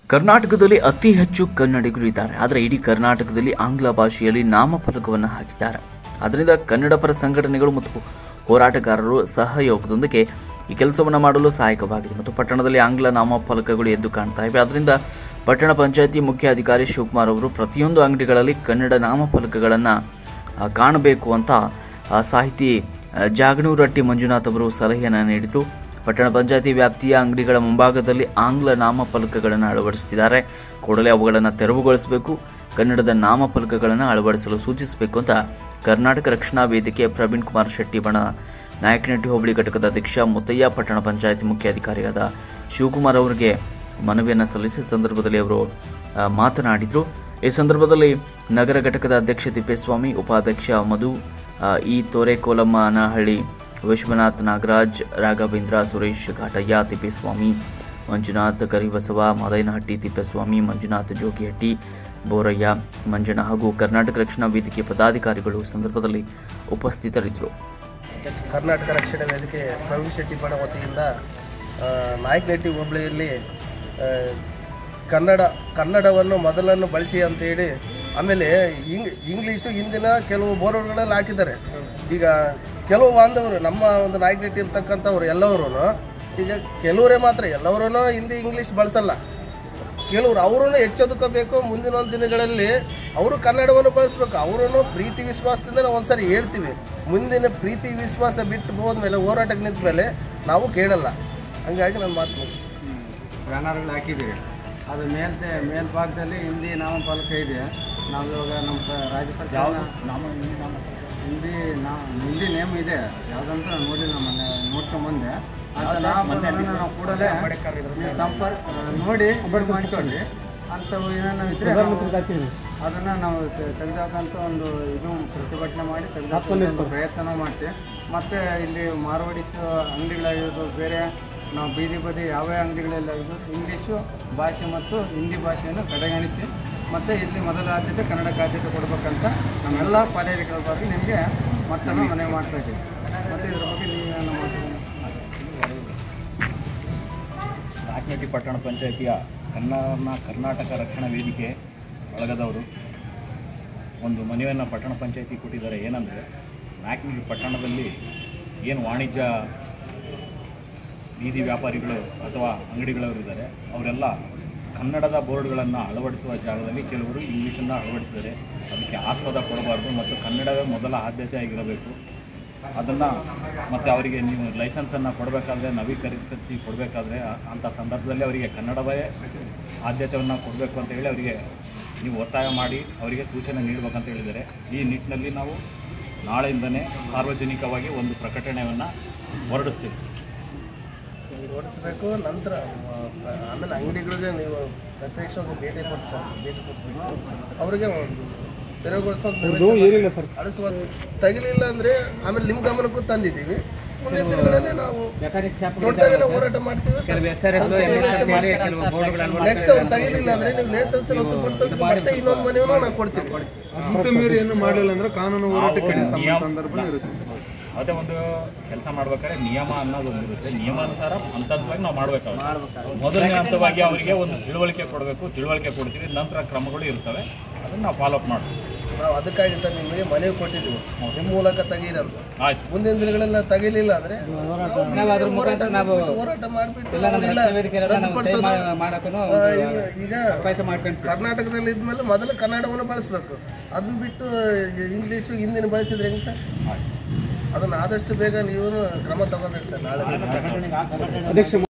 ಕರ್ನಾಟಕದಲ್ಲಿ ಅತಿ ಹೆಚ್ಚು ಕನ್ನಡಿಗರು ಇದ್ದಾರೆ ಆದರೆ ಇಡೀ ಕರ್ನಾಟಕದಲ್ಲಿ ಆಂಗ್ಲ ಭಾಷೆಯಲ್ಲಿ ನಾಮಫಲಕವನ್ನು ಹಾಕಿದ್ದಾರೆ ಅದರಿಂದ ಕನ್ನಡ ಪರ ಸಂಘಟನೆಗಳು ಮತ್ತು ಹೋರಾಟಗಾರರು ಸಹಯೋಗದೊಂದಿಗೆ ಈ ಕೆಲಸವನ್ನು ಮಾಡಲು ಸಹಾಯಕವಾಗಿದೆ ಮತ್ತು ಪಟ್ಟಣದಲ್ಲಿ ಆಂಗ್ಲ ನಾಮಫಲಕಗಳು ಎದ್ದು ಕಾಣ್ತಾ ಇವೆ ಅದರಿಂದ ಪಟ್ಟಣ ಪಂಚಾಯತಿ ಮುಖ್ಯ ಅಧಿಕಾರಿ ಶಿವಕುಮಾರ್ ಅವರು ಪ್ರತಿಯೊಂದು ಅಂಗಡಿಗಳಲ್ಲಿ ಕನ್ನಡ ನಾಮಫಲಕಗಳನ್ನು ಆ, ಕಾಣಬೇಕು ಅಂತ ಆ, ಸಾಹಿತಿ ಆ, ಜಾಗನೂರಟ್ಟಿ ಮಂಜುನಾಥ್ ಅವರು ಸಲಹೆಯನ್ನು ನೀಡಿದರು ಪಟ್ಟಣ ಪಂಚಾಯತಿ ವ್ಯಾಪ್ತಿಯ ಅಂಗಡಿಗಳ ಮುಂಭಾಗದಲ್ಲಿ ಆಂಗ್ಲ ನಾಮಫಲಕಗಳನ್ನು ಅಳವಡಿಸುತ್ತಿದ್ದಾರೆ ಕೂಡಲೇ ಅವುಗಳನ್ನು ತೆರವುಗೊಳಿಸಬೇಕು ಕನ್ನಡದ ನಾಮಫಲಕಗಳನ್ನು ಅಳವಡಿಸಲು ಸೂಚಿಸಬೇಕು ಅಂತ ಕರ್ನಾಟಕ ರಕ್ಷಣಾ ವೇದಿಕೆ ಪ್ರವೀಣ್ ಕುಮಾರ್ ಶೆಟ್ಟಿ ಬಣ ನಾಯಕನಹಟ್ಟಿ ಹೋಬಳಿ ಘಟಕದ ಅಧ್ಯಕ್ಷ ಮುತ್ತಯ್ಯ ಪಟ್ಟಣ ಪಂಚಾಯತಿ ಮುಖ್ಯ ಅಧಿಕಾರಿಯಾದ ಶಿವಕುಮಾರ್ ಅವರಿಗೆ ಮನವಿಯನ್ನು ಸಲ್ಲಿಸಿದ ಸಂದರ್ಭದಲ್ಲಿ ಅವರು ಆ, ಮಾತನಾಡಿದರು ಈ ಸಂದರ್ಭದಲ್ಲಿ ನಗರ ಘಟಕದ ಅಧ್ಯಕ್ಷ ತಿಪ್ಪೇಸ್ವಾಮಿ ಉಪಾಧ್ಯಕ್ಷ ಮಧು ಆ, ಇ ತೋರೆಕೋಲಮ್ಮನಹಳ್ಳಿ ವಿಶ್ವನಾಥ್ ನಾಗರಾಜ್ ರಾಘವೇಂದ್ರ ಸುರೇಶ್ ಘಾಟಯ್ಯ ತಿಪ್ಪೇಸ್ವಾಮಿ ಮಂಜುನಾಥ್ ಕರಿಬಸವ ಮದೈನಹಟ್ಟಿ ತಿಪ್ಪೇಸ್ವಾಮಿ ಮಂಜುನಾಥ್ ಜೋಗಿಹಟ್ಟಿ ಬೋರಯ್ಯ ಮಂಜಣ್ಣ ಹಾಗೂ ಕರ್ನಾಟಕ ರಕ್ಷಣಾ ವೇದಿಕೆ ಪದಾಧಿಕಾರಿಗಳು ಸಂದರ್ಭದಲ್ಲಿ ಉಪಸ್ಥಿತರಿದ್ದರು ಕರ್ನಾಟಕ ರಕ್ಷಣಾ ವೇದಿಕೆ ಪ್ರವೀಣ್ ಶೆಟ್ಟಿ ಬಣ ವತಿಯಿಂದ ಆ, ನಾಯಕನಹಟ್ಟಿ ಹೋಬಳಿಯಲ್ಲಿ ಆ, ಕನ್ನಡ ಕನ್ನಡವನ್ನು ಮೊದಲನ್ನು ಬಳಸಿ ಅಂತೇಳಿ ಆಮೇಲೆ ಇಂಗ್ ಇಂಗ್ಲೀಷು ಹಿಂದಿನ ಕೆಲವು ಬೋರ್ಡ್ಗಳಲ್ಲಿ ಹಾಕಿದ್ದಾರೆ ಈಗ ಕೆಲವು ಬಾಂಧವರು ನಮ್ಮ ಒಂದು ನಾಯಕನಹಟ್ಟಿ ಇರ್ತಕ್ಕಂಥವ್ರು ಎಲ್ಲರೂ ಈಗ ಕೆಲವರೇ ಮಾತ್ರ ಎಲ್ಲರೂ ಹಿಂದಿ ಇಂಗ್ಲೀಷ್ ಬಳಸಲ್ಲ ಕೆಲವರು ಅವರೂ ಎಚ್ಚೆತ್ತುಕೋಬೇಕು ಮುಂದಿನ ಒಂದು ದಿನಗಳಲ್ಲಿ ಅವರು ಕನ್ನಡವನ್ನು ಬಳಸಬೇಕು ಅವರೂ ಪ್ರೀತಿ ವಿಶ್ವಾಸದಿಂದ ನಾವು ಒಂದ್ಸರಿ ಹೇಳ್ತೀವಿ ಮುಂದಿನ ಪ್ರೀತಿ ವಿಶ್ವಾಸ ಬಿಟ್ಟು ಹೋದ್ಮೇಲೆ ಹೋರಾಟಕ್ಕೆ ನಿಂತ ಮೇಲೆ ನಾವು ಕೇಳಲ್ಲ ಹಂಗಾಗಿ ನಾನು ಮಾತು ಮುಗಿಸಿ ಬ್ಯಾನರ್ಗಳು ಹಾಕಿದ್ದೀವಿ ಅದು ಮೇಲ್ತೆ ಮೇಲ್ಭಾಗದಲ್ಲಿ ಹಿಂದಿ ನಾಮಫಲಕ ಇದೆ ನಾವು ಇವಾಗ ನಮ್ಮ ಸ- ರಾಜ್ಯ ಸರ್ಕಾರ ಹಿಂದಿ ನಾ ಹಿಂದಿ ನೇಮ್ ಇದೆ ಯಾವುದಂತ ನಾನು ನೋಡಿ ನಮ್ಮ ನೋಡ್ಕೊಂಬಂದೆ ಅಂತ ನಾಮಫಲಕನ ನಾವು ಕೂಡಲೇ ನೀವು ಸಂಪರ್ಕ ನೋಡಿ ಇದು ಮಾಡ್ಕೊಳ್ಳಿ ಅಂಥವು ಏನೇನು ಇದ್ರೆ ನಾವು ಅದನ್ನು ನಾವು ತೆ- ತೆಗೆದಾಕಂತ ಒಂದು ಇದು ಪ್ರತಿಭಟನೆ ಮಾಡಿ ತೆಗೆದಾಕೊಂಡು ಪ್ರಯತ್ನ ಮಾಡ್ತೀವಿ ಮತ್ತು ಇಲ್ಲಿ ಮಾರ್ವಾಡಿಸ್ ಅಂಗಡಿಗಳಾಗಿರ್ಬೋದು ಬೇರೆ ನಾವು ಬೀದಿ ಬದಿ ಯಾವ ಅಂಗಡಿಗಳೆಲ್ಲ ಇದು ಇಂಗ್ಲೀಷು ಭಾಷೆ ಮತ್ತು ಹಿಂದಿ ಭಾಷೆಯನ್ನು ಕಡೆಗಣಿಸಿ ಮತ್ತು ಇಲ್ಲಿ ಮೊದಲ ಆದ್ಯತೆ ಕನ್ನಡಕ್ಕೆ ಆದ್ಯತೆ ಕೊಡಬೇಕಂತ ನಮ್ಮೆಲ್ಲ ಪದಾಧಿಕಾರಿಗಳ ಬಗ್ಗೆ ನಿಮಗೆ ಮತ್ತೊಮ್ಮೆ ಮನವಿ ಮಾಡ್ತಾ ಇದ್ದೀವಿ ಮತ್ತು ಇದ್ರ ಬಗ್ಗೆ ನೀವೇನು ಮಾತಾಡೋಣ ನಾಲ್ಕನೇಟಿ ಪಟ್ಟಣ ಪಂಚಾಯಿತಿಯ ಕನ್ನಡ ಕರ್ನಾಟಕ ರಕ್ಷಣಾ ವೇದಿಕೆ ಬಳಗದವರು ಒಂದು ಮನವಿಯನ್ನು ಪಟ್ಟಣ ಪಂಚಾಯಿತಿ ಕೊಟ್ಟಿದ್ದಾರೆ ಏನಂದರೆ ನಾಲ್ಕನೇಟಿ ಪಟ್ಟಣದಲ್ಲಿ ಏನು ವಾಣಿಜ್ಯ ಬೀದಿ ವ್ಯಾಪಾರಿಗಳು ಅಥವಾ ಅಂಗಡಿಗಳವರು ಇದ್ದಾರೆ ಅವರೆಲ್ಲ ಕನ್ನಡದ ಬೋರ್ಡ್ಗಳನ್ನು ಅಳವಡಿಸುವ ಜಾಗದಲ್ಲಿ ಕೆಲವರು ಇಂಗ್ಲೀಷನ್ನು ಅಳವಡಿಸಿದ್ದಾರೆ ಅದಕ್ಕೆ ಆಸ್ಪದ ಕೊಡಬಾರ್ದು ಮತ್ತು ಕನ್ನಡವೇ ಮೊದಲ ಆದ್ಯತೆ ಆಗಿರಬೇಕು ಅದನ್ನು ಮತ್ತು ಅವರಿಗೆ ನೀವು ಲೈಸೆನ್ಸನ್ನು ಕೊಡಬೇಕಾದ್ರೆ ನವೀಕರಿಸಿ ಕೊಡಬೇಕಾದ್ರೆ ಅಂಥ ಸಂದರ್ಭದಲ್ಲಿ ಅವರಿಗೆ ಕನ್ನಡವೇ ಆದ್ಯತೆಯನ್ನು ಕೊಡಬೇಕು ಅಂತ ಹೇಳಿ ಅವರಿಗೆ ನೀವು ಒತ್ತಾಯ ಮಾಡಿ ಅವರಿಗೆ ಸೂಚನೆ ನೀಡಬೇಕಂತ ಹೇಳಿದ್ದಾರೆ ಈ ನಿಟ್ಟಿನಲ್ಲಿ ನಾವು ನಾಳೆಯಿಂದನೇ ಸಾರ್ವಜನಿಕವಾಗಿ ಒಂದು ಪ್ರಕಟಣೆಯನ್ನು ಹೊರಡಿಸ್ತೀವಿ ಓಡಿಸ್ಬೇಕು ನಂತರ ಆ, ಆಮೇಲೆ ಅಂಗಡಿಗಳಿಗೆ ನೀವು ಪ್ರತ್ಯಕ್ಷ ಒಂದು ಭೇಟಿ ಕೊಟ್ಟು ಸರ್ ಭೇಟಿ ಕೊಟ್ಟು ಅವರಿಗೆ ಒಂದು ತೆರವುಗೊಳಿಸೋ ಅಳಿಸುವ ತಗಿಲಿಲ್ಲ ಅಂದರೆ ಆಮೇಲೆ ನಿಮ್ಮ ಗಮನಕ್ಕೂ ತಂದಿದ್ದೀವಿ ಮುಂದಿನ ದಿನಗಳಲ್ಲಿ ನಾವು ದೊಡ್ಡದಾಗೆಲ್ಲ ಹೋರಾಟ ಮಾಡ್ತೀವಿ ನೆಕ್ಸ್ಟ್ ಅವ್ರು ತಗಿಲಿಲ್ಲ ಅಂದ್ರೆ ನೀವು ಲೈಸೆನ್ಸ್ ರದ್ದುಪಡಿಸೋದಕ್ಕೆ ಮತ್ತೆ ಇನ್ನೊಂದು ಮನೆಯನ್ನು ನಾವು ಕೊಡ್ತೀವಿ ಅಂತ ಮೀರಿ ಏನು ಮಾಡಲಿಲ್ಲ ಅಂದ್ರೆ ಕಾನೂನು ಹೋರಾಟಕ್ಕೆ ನಿಯಮ- ಸಂದರ್ಭ ಇರುತ್ತೆ ಅದೇ ಒಂದು ಕೆಲಸ ಮಾಡ್ಬೇಕಾದ್ರೆ ನಿಯಮ ಅನ್ನೋದು ಒಂದು ಇರುತ್ತೆ ನಿಯಮಾನುಸಾರ ಹಂತವಾಗಿ ನಾವು ಮಾಡಬೇಕಾಗುತ್ತೆ ಮೊದಲನೇ ಹಂತವಾಗಿ ಅವರಿಗೆ ಒಂದು ತಿಳುವಳಿಕೆ ಕೊಡಬೇಕು ತಿಳುವಳಿಕೆ ಕೊಡ್ತೀವಿ ನಂತರ ಕ್ರಮಗಳು ಇರ್ತವೆ ಅದನ್ನು ನಾವು ಫಾಲೋಅಪ್ ಮಾಡ್ತೀವಿ ನಾವು ಅದಕ್ಕಾಗಿ ಸರ್ ನಿಮಗೆ ಮನವಿ ಕೊಟ್ಟಿದ್ದೀವಿ ನಿಮ್ಮ ಮೂಲಕ ತೆಗೀರಂತ ಆಯ್ತು ಮುಂದಿನ ದಿನಗಳೆಲ್ಲ ತಗಿಲಿಲ್ಲ ಅಂದ್ರೆ ನಾವು ಹೋರಾಟ ಹೋರಾಟ ಮಾಡಿಬಿಟ್ಟು ರದ್ದುಪಡಿಸೋದು ಆ, ಈಗ- ಈಗ ಕರ್ನಾಟಕದಲ್ಲಿ ಇದ್ಮೇಲೆ ಮೊದಲು ಕನ್ನಡವನ್ನು ಬಳಸಬೇಕು ಅದನ್ನ ಬಿಟ್ಟು ಇಂಗ್ಲೀಷು ಹಿಂದಿನ ಬಳಸಿದ್ರೆ ಹೆಂಗೆ ಸರ್ ಅದನ್ನ ಆದಷ್ಟು ಬೇಗ ನೀವು ಕ್ರಮ ತಗೋಬೇಕು ಸರ್ ನಾಳೆ